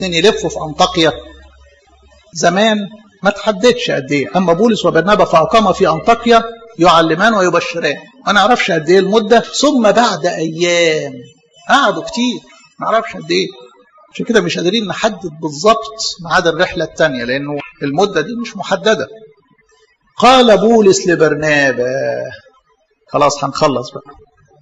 يلفوا في أنطاكيا زمان ما تحددش قد ايه اما بولس وبرنابا فاقام في انطاكيا يعلمان ويبشران ما نعرفش قد ايه المده ثم بعد ايام قعدوا كتير ما نعرفش قد ايه عشان كده مش قادرين نحدد بالظبط ميعاد الرحله الثانيه لانه المده دي مش محدده قال بولس لبرنابا خلاص هنخلص بقى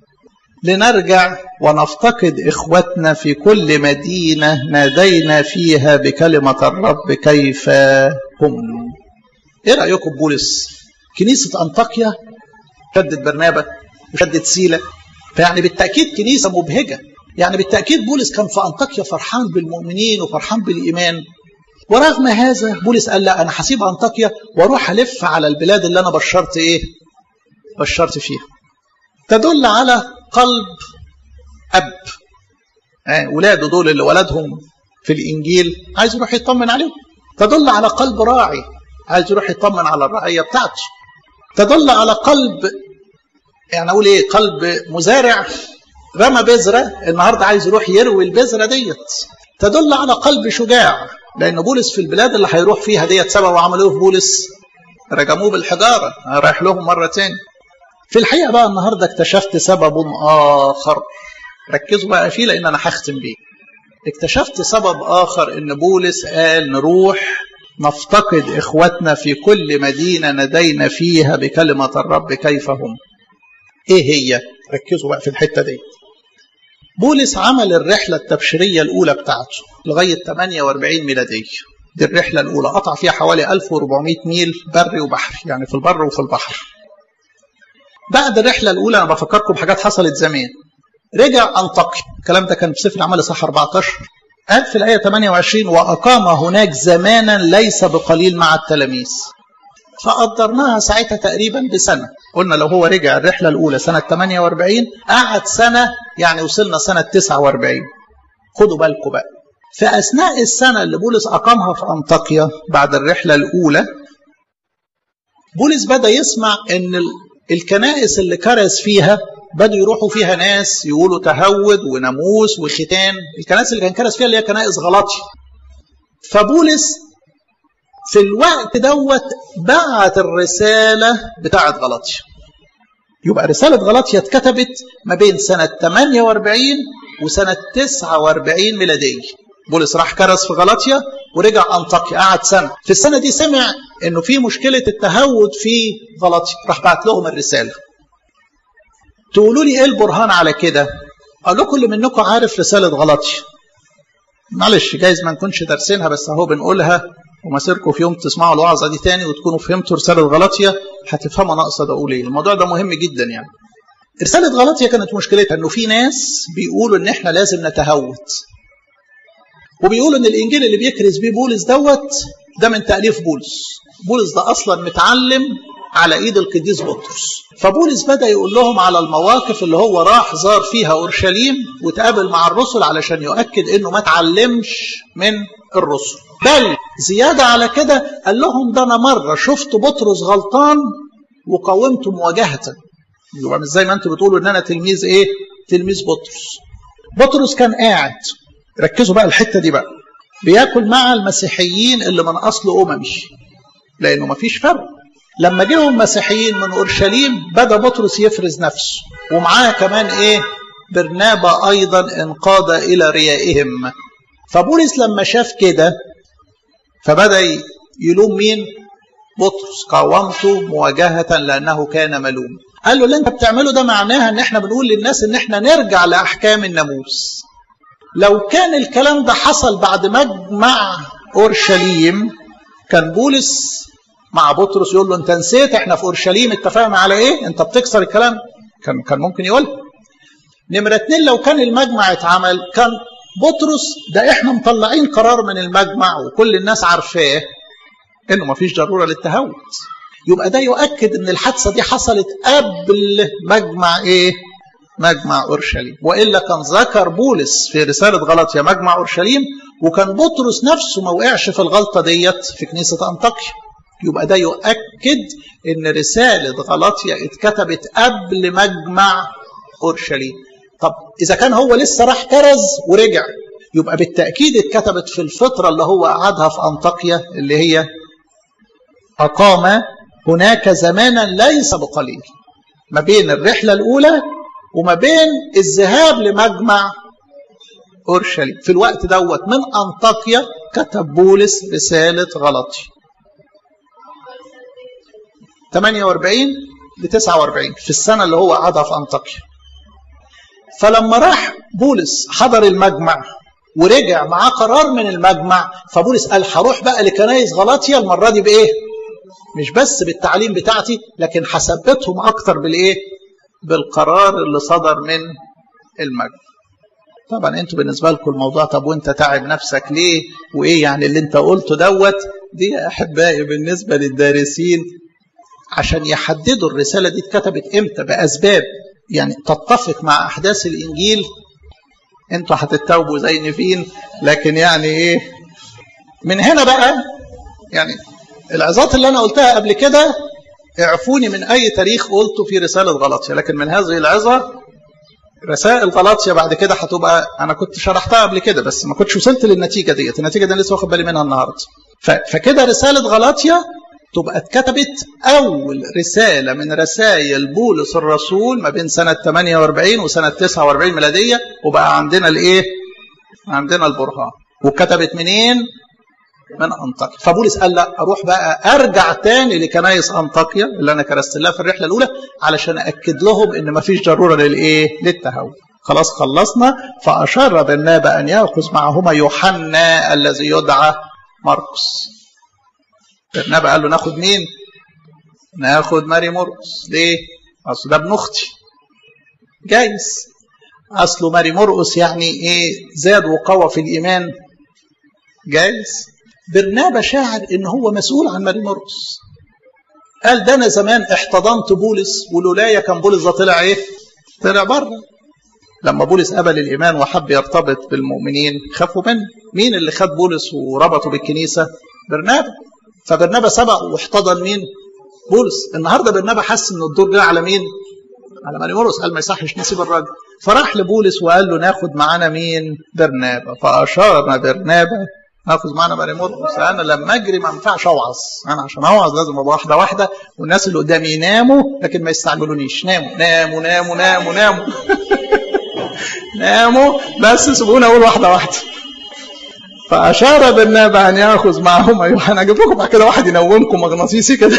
لنرجع ونفتقد إخوتنا في كل مدينة نادينا فيها بكلمة الرب كيف هم إيه رأيكم بولس كنيسة أنطاكيا شدت برنابا وشدت سيلة فيعني بالتأكيد كنيسة مبهجة يعني بالتأكيد بولس كان في أنطاكيا فرحان بالمؤمنين وفرحان بالإيمان ورغم هذا بولس قال لا أنا هسيب أنطاكيا وأروح ألف على البلاد اللي أنا بشرت إيه بشرت فيها تدل على قلب أب آه ولاده دول اللي ولدهم في الإنجيل عايز يروح يطمن عليهم تدل على قلب راعي عايز يروح يطمن على الرعية بتاعته تدل على قلب يعني أقول إيه قلب مزارع رمى بذرة النهاردة عايز يروح يروي البذرة ديت تدل على قلب شجاع لأن بولس في البلاد اللي هيروح فيها ديت سبب وعملوه في بولس رجموه بالحجارة رايح لهم مرة تاني في الحقيقة بقى النهاردة اكتشفت سبب آخر ركزوا بقى فيه لأن أنا هختم بيه اكتشفت سبب آخر إن بولس قال نروح نفتقد إخوتنا في كل مدينة ندينا فيها بكلمة الرب كيف هم إيه هي ركزوا بقى في الحتة دي بولس عمل الرحلة التبشيرية الأولى بتاعته لغاية 48 ميلادية دي الرحلة الأولى قطع فيها حوالي 1400 ميل بري وبحري يعني في البر وفي البحر بعد الرحلة الأولى أنا بفكركم بحاجات حصلت زمان رجع أنطاكيا الكلام ده كان في سفر الأعمال صح 14 قال في الآية 28 وأقام هناك زمانا ليس بقليل مع التلاميذ فقدرناها ساعتها تقريبا بسنة قلنا لو هو رجع الرحلة الأولى سنة 48 قعد سنة يعني وصلنا سنة 49 خدوا بالكم بقى في أثناء السنة اللي بولس أقامها في أنطاكيا بعد الرحلة الأولى بولس بدأ يسمع أن الكنائس اللي كرز فيها بدوا يروحوا فيها ناس يقولوا تهود وناموس وختان الكنائس اللي كان كرز فيها اللي هي كنائس غلطي فبولس في الوقت دوت بعت الرسالة بتاعت غلطية يبقى رسالة غلطية اتكتبت ما بين سنة 48 وسنة 49 ميلادية بولس راح كرز في غلطية ورجع أنطاكيا قعد سنة في السنة دي سمع انه في مشكلة التهود في غلطية راح بعت لهم الرسالة تقولوا لي ايه البرهان على كده اقول لكم اللي منكم عارف رسالة غلطية معلش جايز ما نكونش دارسينها بس اهو بنقولها ومسيركم في يوم تسمعوا الوعظة دي تاني وتكونوا فهمتوا رسالة غلطية هتفهموا انا اقصد اقول ايه الموضوع ده مهم جدا يعني رسالة غلطية كانت مشكلتها انه في ناس بيقولوا ان احنا لازم نتهود وبيقولوا ان الانجيل اللي بيكرز بيه بولس دوت ده من تاليف بولس بولس ده اصلا متعلم على ايد القديس بطرس فبولس بدا يقول لهم على المواقف اللي هو راح زار فيها اورشليم وتقابل مع الرسل علشان يؤكد انه ما اتعلمش من الرسل بل زياده على كده قال لهم ده انا مره شفت بطرس غلطان وقاومته مواجهه يبقى مش زي ما انتم بتقولوا ان انا تلميذ ايه تلميذ بطرس بطرس كان قاعد ركزوا بقى الحته دي بقى بياكل مع المسيحيين اللي من اصل اممي لانه ما فيش فرق لما جيهم المسيحيين من اورشليم بدا بطرس يفرز نفسه ومعاه كمان ايه برنابا ايضا انقاد الى ريائهم فبولس لما شاف كده فبدا يلوم مين بطرس قاومته مواجهه لانه كان ملوم قال له اللي انت بتعمله ده معناها ان احنا بنقول للناس ان احنا نرجع لاحكام الناموس لو كان الكلام ده حصل بعد مجمع اورشليم كان بولس مع بطرس يقول له انت نسيت احنا في اورشليم اتفقنا على ايه انت بتكسر الكلام كان كان ممكن يقول نمرة اتنين لو كان المجمع اتعمل كان بطرس ده احنا مطلعين قرار من المجمع وكل الناس عارفاه انه مفيش ضروره للتهود يبقى ده يؤكد ان الحادثه دي حصلت قبل مجمع ايه مجمع اورشليم والا كان ذكر بولس في رساله غلطيا مجمع اورشليم وكان بطرس نفسه ما وقعش في الغلطه ديت في كنيسه انطاكيا يبقى ده يؤكد ان رساله غلطيا اتكتبت قبل مجمع اورشليم طب اذا كان هو لسه راح كرز ورجع يبقى بالتأكيد اتكتبت في الفترة اللي هو قعدها في أنطاكيا اللي هي أقام هناك زمانا ليس بقليل ما بين الرحلة الأولى وما بين الذهاب لمجمع أورشليم في الوقت دوت من أنطاكيا كتب بولس رسالة غلطي 48 ل 49 في السنة اللي هو قعدها في أنطاكيا فلما راح بولس حضر المجمع ورجع معاه قرار من المجمع فبولس قال هروح بقى لكنايس غلاطيا المرة دي بإيه؟ مش بس بالتعليم بتاعتي لكن هثبتهم أكتر بالإيه؟ بالقرار اللي صدر من المجمع طبعا انتوا بالنسبة لكم الموضوع طب وانت تعب نفسك ليه وايه يعني اللي انت قلته دوت دي يا احبائي بالنسبة للدارسين عشان يحددوا الرسالة دي اتكتبت امتى بأسباب يعني تتفق مع أحداث الإنجيل انتوا هتتوبوا زي نفين لكن يعني ايه من هنا بقى يعني العظات اللي انا قلتها قبل كده اعفوني من اي تاريخ قلته في رسالة غلطية لكن من هذه العظة رسائل غلطية بعد كده هتبقى انا كنت شرحتها قبل كده بس ما كنتش وصلت للنتيجة ديت النتيجة دي لسه واخد بالي منها النهارده فكده رسالة غلطية تبقى اتكتبت أول رسالة من رسائل بولس الرسول ما بين سنة 48 وسنة 49 ميلادية وبقى عندنا الإيه؟ عندنا البرهان وكتبت منين؟ من أنطاكيا فبولس قال لا أروح بقى أرجع تاني لكنايس أنطاكيا اللي أنا كرست لها في الرحلة الأولى علشان أكد لهم إن ما فيش ضرورة للإيه؟ للتهاون خلاص خلصنا فأشار برنابا أن يأخذ معهما يوحنا الذي يدعى مرقس برنابا قال له ناخد مين ناخد ماري مرقس ليه اصل ده ابن اختي جايز اصله ماري مرقس يعني ايه زاد وقوى في الايمان جايز برنابا شاعر ان هو مسؤول عن ماري مرقس قال ده انا زمان احتضنت بولس ولولايا كان بولس ده طلع ايه طلع بره لما بولس قبل الايمان وحب يرتبط بالمؤمنين خافوا منه مين اللي خد بولس وربطه بالكنيسه برنابا فبرنابا سبق واحتضن مين؟ بولس النهارده برنابا حس ان الدور جه على مين؟ على ماري مرقس قال ما يصحش نسيب الراجل فراح لبولس وقال له ناخد معانا مين؟ برنابا فاشار برنابا ناخد معانا ماري مرقس انا لما اجري ما ينفعش اوعظ انا عشان اوعظ لازم ابقى واحده واحده والناس اللي قدامي يناموا لكن ما يستعجلونيش ناموا ناموا ناموا ناموا ناموا ناموا بس سيبونا اقول واحده واحده فأشار بالنابع أن يأخذ معهما يوحنا أجيب لكم بعد كده واحد ينومكم مغناطيسي كده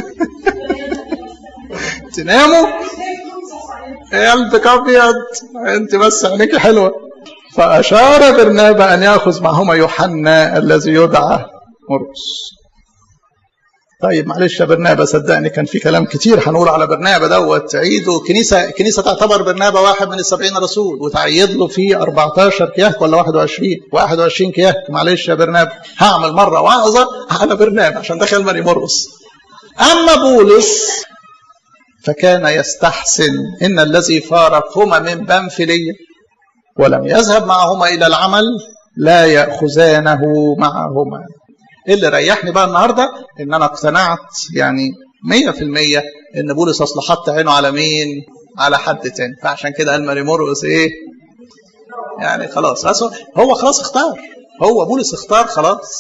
تناموا يا قلبك أبيض أنت بس عينيك حلوة فأشار برنابا أن يأخذ معهما يوحنا الذي يدعى مرقس طيب معلش يا برنابا صدقني كان في كلام كتير هنقول على برنابا دوت عيده كنيسه كنيسه تعتبر برنابا واحد من السبعين رسول وتعيد له فيه 14 كياك ولا 21 21 كياك معلش يا برنابا هعمل مره وعظه على برنابا عشان دخل ماري مرقس اما بولس فكان يستحسن ان الذي فارقهما من بنفليه ولم يذهب معهما الى العمل لا ياخذانه معهما اللي ريحني بقى النهارده ان انا اقتنعت يعني 100% ان بولس اصل حط عينه على مين؟ على حد تاني فعشان كده قال ماري مرقس ايه؟ يعني خلاص هو خلاص اختار هو بولس اختار خلاص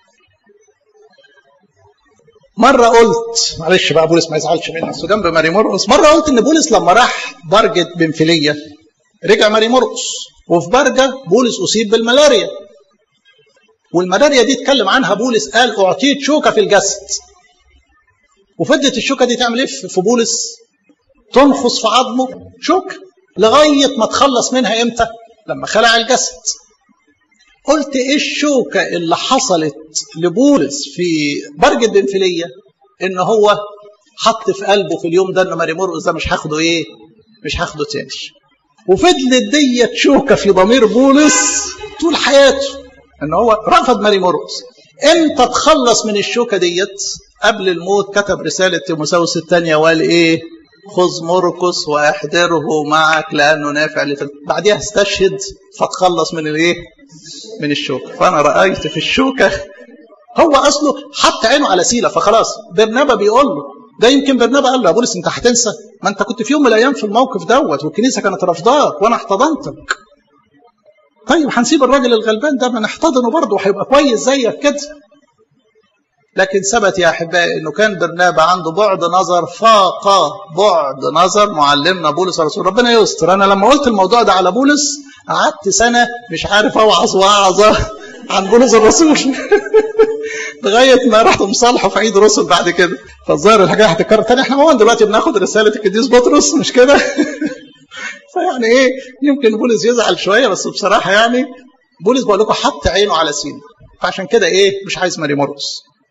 مرة قلت معلش بقى بولس ما يزعلش مني اصل جنب ماري مرقس مرة قلت ان بولس لما راح برجة بنفلية رجع ماري مرقس وفي برجة بولس أصيب بالملاريا والملاريا دي اتكلم عنها بولس قال اعطيت شوكه في الجسد وفضلت الشوكه دي تعمل ايه في بولس تنخص في عظمه شوكه لغايه ما تخلص منها امتى لما خلع الجسد قلت ايه الشوكه اللي حصلت لبولس في برج البنفليه ان هو حط في قلبه في اليوم ده ان ماري مرقس ده مش هاخده ايه مش هاخده تاني وفضلت ديت شوكه في ضمير بولس طول حياته ان هو رفض ماري مرقس امتى تخلص من الشوكه ديت قبل الموت كتب رساله تيموساوس الثانيه وقال ايه خذ مرقس واحضره معك لانه نافع لتل... بعديها استشهد فتخلص من الايه من الشوكه فانا رايت في الشوكه هو اصله حط عينه على سيله فخلاص برنابا بيقول له ده يمكن برنابا قال له يا بولس انت هتنسى ما انت كنت في يوم من الايام في الموقف دوت والكنيسه كانت رافضاك وانا احتضنتك طيب هنسيب الراجل الغلبان ده ما نحتضنه برضه وهيبقى كويس زيك كده لكن ثبت يا احبائي انه كان برنابا عنده بعد نظر فاق بعد نظر معلمنا بولس الرسول ربنا يستر انا لما قلت الموضوع ده على بولس قعدت سنه مش عارف اوعظ وعظه عن بولس الرسول لغايه ما رحت مصالحه في عيد رسل بعد كده فالظاهر الحاجه هتتكرر تاني احنا هو دلوقتي بناخد رساله القديس بطرس مش كده فيعني ايه يمكن بولس يزعل شويه بس بصراحه يعني بولس بقول لكم حط عينه على سينا فعشان كده ايه مش عايز ماري مرقس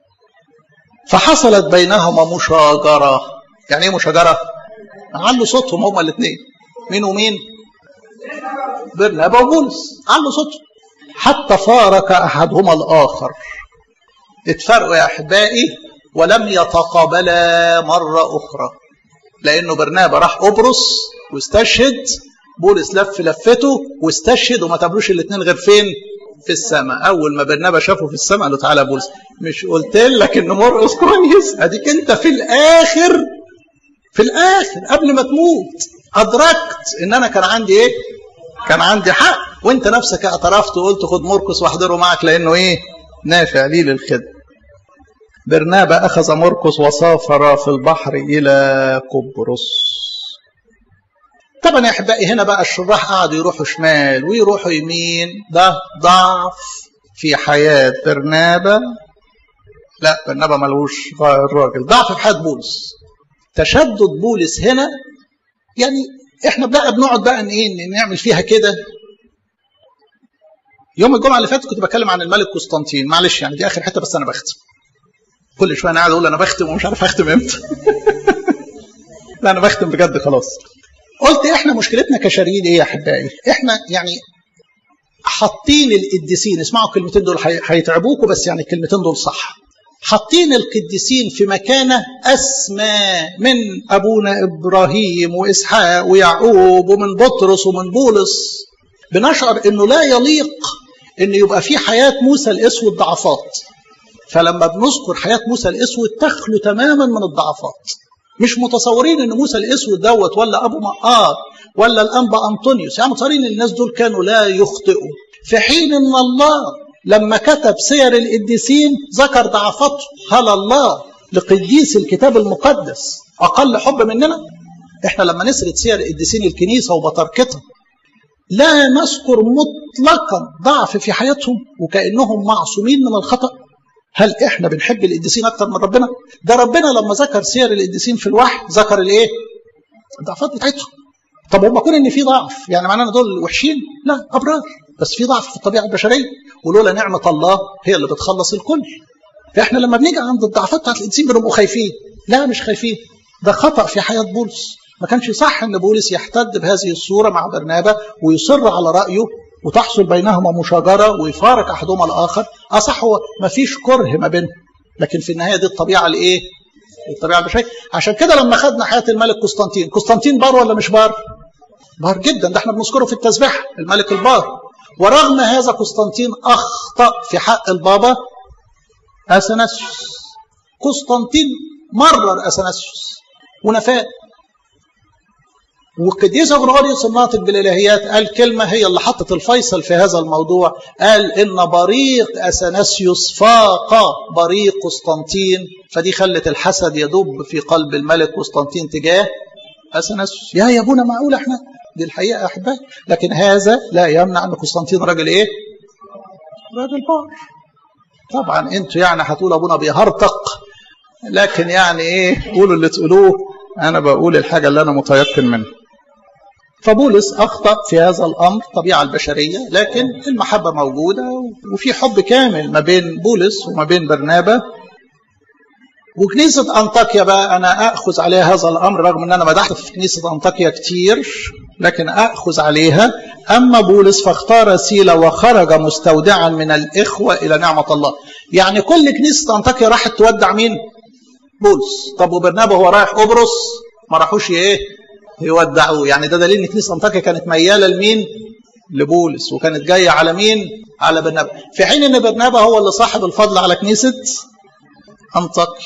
فحصلت بينهما مشاجره يعني ايه مشاجره؟ علوا صوتهم هما الاثنين مين ومين؟ برنابا وبولس علوا صوتهم حتى فارق احدهما الاخر اتفرقوا يا احبائي ولم يتقابلا مره اخرى لانه برنابا راح قبرص واستشهد بولس لف لفته واستشهد وما تقابلوش الاثنين غير فين؟ في السماء اول ما برنابا شافه في السماء قال له تعالى بولس مش قلت لك ان مرقس كويس اديك انت في الاخر في الاخر قبل ما تموت ادركت ان انا كان عندي ايه كان عندي حق وانت نفسك اعترفت وقلت خد مرقس واحضره معك لانه ايه نافع لي للخدمه برنابا اخذ مرقس وسافر في البحر الى قبرص طبعا يا احبائي هنا بقى الشراح قعدوا يروحوا شمال ويروحوا يمين ده ضعف في حياه برنابا لا برنابا ملوش الراجل ضعف في حياه بولس تشدد بولس هنا يعني احنا بقى بنقعد بقى ايه نعمل فيها كده يوم الجمعه اللي فاتت كنت بتكلم عن الملك قسطنطين معلش يعني دي اخر حته بس انا بختم كل شويه انا قاعد اقول انا بختم ومش عارف اختم امتى لا انا بختم بجد خلاص قلت احنا مشكلتنا كشريد ايه يا احبائي احنا يعني حاطين القديسين اسمعوا الكلمتين دول هيتعبوكوا بس يعني الكلمتين دول صح حاطين القديسين في مكانه اسمى من ابونا ابراهيم واسحاق ويعقوب ومن بطرس ومن بولس بنشعر انه لا يليق ان يبقى في حياه موسى الاسود ضعفات فلما بنذكر حياه موسى الاسود تخلو تماما من الضعفات مش متصورين ان موسى الاسود دوت ولا ابو مقار ولا الانبا انطونيوس يعني متصورين ان الناس دول كانوا لا يخطئوا في حين ان الله لما كتب سير القديسين ذكر ضعفاته هل الله لقديس الكتاب المقدس اقل حب مننا احنا لما نسرد سير القديسين الكنيسه وبطركتها لا نذكر مطلقا ضعف في حياتهم وكانهم معصومين من الخطأ هل احنا بنحب القديسين اكتر من ربنا؟ ده ربنا لما ذكر سير القديسين في الوحي ذكر الايه؟ الضعفات بتاعتهم. طب هم كون ان في ضعف يعني معنانا دول وحشين؟ لا ابرار بس في ضعف في الطبيعه البشريه ولولا نعمه الله هي اللي بتخلص الكل. فاحنا لما بنيجي عند الضعفات بتاعت القديسين بنبقوا خايفين. لا مش خايفين. ده خطا في حياه بولس. ما كانش صح ان بولس يحتد بهذه الصوره مع برنابا ويصر على رايه وتحصل بينهما مشاجره ويفارق احدهما الاخر اصح هو ما فيش كره ما بينهم لكن في النهايه دي الطبيعه الايه الطبيعه البشريه عشان كده لما خدنا حياه الملك قسطنطين قسطنطين بار ولا مش بار بار جدا ده احنا بنذكره في التسبيح الملك البار ورغم هذا قسطنطين اخطا في حق البابا اثناسيوس قسطنطين مرر اثناسيوس ونفاه والقديس غرغوريوس الناطق بالالهيات قال كلمه هي اللي حطت الفيصل في هذا الموضوع قال ان بريق اثناسيوس فاق بريق قسطنطين فدي خلت الحسد يدب في قلب الملك قسطنطين تجاه اثناسيوس يا يا ابونا معقول احنا دي الحقيقه احبائي لكن هذا لا يمنع ان قسطنطين راجل ايه؟ راجل بار طبعا انتوا يعني هتقولوا ابونا بيهرطق لكن يعني ايه قولوا اللي تقولوه انا بقول الحاجه اللي انا متيقن منها فبولس اخطا في هذا الامر الطبيعه البشريه لكن المحبه موجوده وفي حب كامل ما بين بولس وما بين برنابا وكنيسه انطاكيا بقى انا اخذ عليها هذا الامر رغم ان انا مدحت في كنيسه انطاكيا كتير لكن اخذ عليها اما بولس فاختار سيلا وخرج مستودعا من الاخوه الى نعمه الله يعني كل كنيسه انطاكيا راحت تودع مين بولس طب وبرنابا هو رايح قبرص ما راحوش ايه يودعوه يعني ده دليل ان كنيسه انطاكيا كانت مياله لمين لبولس وكانت جايه على مين على برنابا في حين ان برنابا هو اللي صاحب الفضل على كنيسه انطاكيا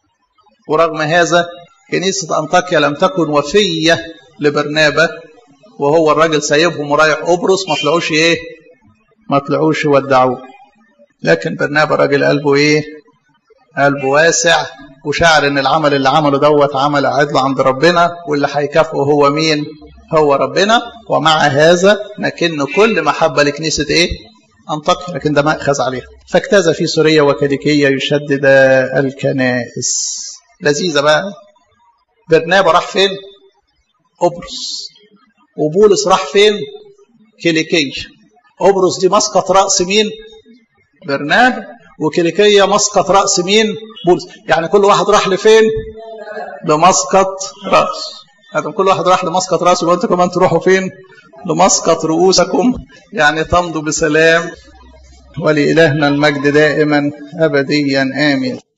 ورغم هذا كنيسه انطاكيا لم تكن وفيه لبرنابا وهو الراجل سايبهم ورايح قبرص ما طلعوش ايه ما طلعوش يودعوه لكن برنابا راجل قلبه ايه قلبه واسع وشعر ان العمل اللي عمله دوت عمل عدل عند ربنا واللي هيكافئه هو مين هو ربنا ومع هذا نكن كل محبه لكنيسه ايه انطاكيا لكن ده ماخذ عليها فاجتاز في سوريا وكاديكيه يشدد الكنائس لذيذه بقى برنابا راح فين قبرص وبولس راح فين كيليكيه قبرص دي مسقط راس مين برنابا وكيليكيه مسقط راس مين بولس يعني كل واحد راح لفين لمسقط راس هذا كل واحد راح لمسقط راسه وانتم كمان تروحوا فين لمسقط رؤوسكم يعني تمضوا بسلام ولإلهنا المجد دائما أبديا آمين